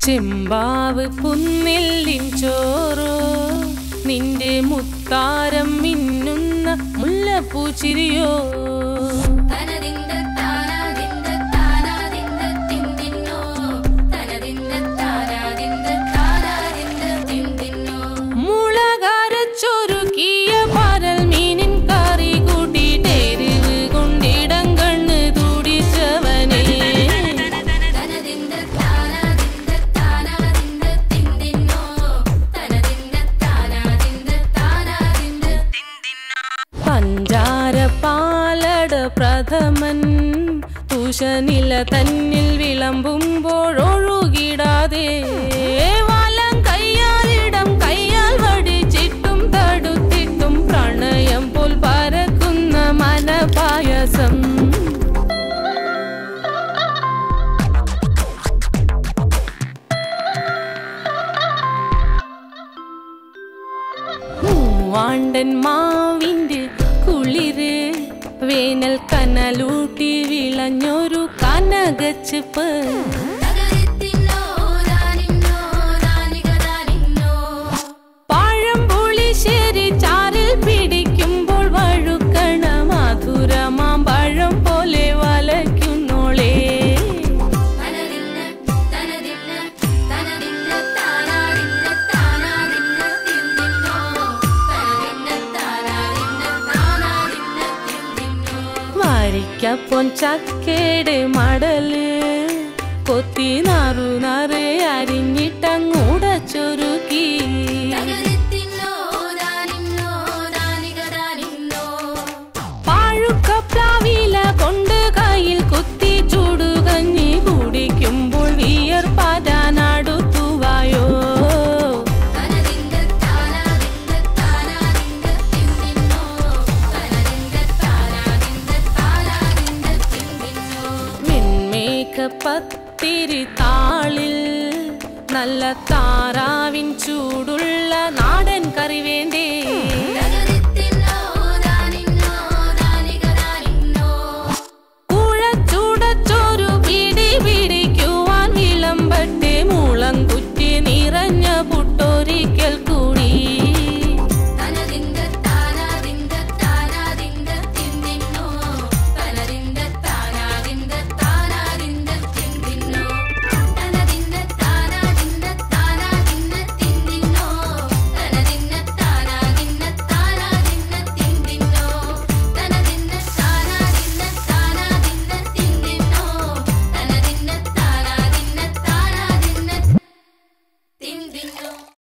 ചെമ്പാവ് പുന്നെല്ലിൻ ചോറോ നിന്റെ മുത്താരം മിന്നുന്ന മുല്ലപ്പൂച്ചിരിയോ തനതിന്ത താനാതിന്ത താനാതിന്ത തിന്തിന്നോ തനതിന്ത താനാതിന്ത താനാതിന്ത തിന്തിന്നോ മുളകരച്ചൊരുക്കിയ പരൽ മീനിൻ കറി കൂട്ടിയിട്ട് എരിവ് കൊണ്ടിടം കണ്ണ് തുടിച്ചവനേ തനതിന്ത താനാതിന്ത താനാതിന്ത തിന്തിന്നോ തനതിന്ത താനാതിന്ത താനാതിന്ത പഞ്ചാര പാലട പ്രഥമൻ തുഷനില തന്നിൽ വിളമ്പുമ്പോഴൊഴുകിടാതെ വലം കയ്യാലിടം കയ്യാൽ വടിച്ചിട്ടും തടുത്തിട്ടും പ്രണയം പോൽ പരക്കുന്ന മനപായസം മൂവാണ്ടൻ മാവിന്റെ കുളിര് വേനൽ കനലൂട്ടി വിളഞ്ഞൊരു കനകച്ചിപ്പ് തകരിത്തിന്നോ ദാനിന്നോ ദാനികദാനിന്നോ പഴം പുളിശ്ശേരി ചാറിൽ പിടിക്കുമ്പോൾ വഴുക്കണ മധുരമാം പഴം പോലെ വലയ്ക്കുന്നോളേ തനതിന്ന തനതിന്ന തനതിന്ന താനാതിന്ന താനാതിന്ന തിന്തിന്നോ തനതിന്ന താനാതിന്ന താനാതിന്ന തിന്തിന്നോ വരിക്കപ്പൊൻ ചക്കേട് മടല് കൊത്തി നാറു നാറ് അരിഞ്ഞിട്ടങ്ങൂടച്ചൊരുക്കി തകരിത്തിന്നോ ദാനിന്നോ ദാനികദാനിന്നോ പാഴുക്കപ്ലാവില കൊണ്ട് കയ്യിൽ കുത്തി ചൂടുകഞ്ഞി കുടിക്കുമ്പോൾ വിയർപ്പാറ്റാനടുത്തുവായോ തനതിന്ത താനാതിന്ത താനാതിന്ത തിന്തിന്നോ തനതിന്ത താനാതിന്ത താനാതിന്ത തിന്തിന്നോ മിന്മേഘ പത്തിരി താളിൽ നല്ല താറാവിൻ ചൂടുള്ള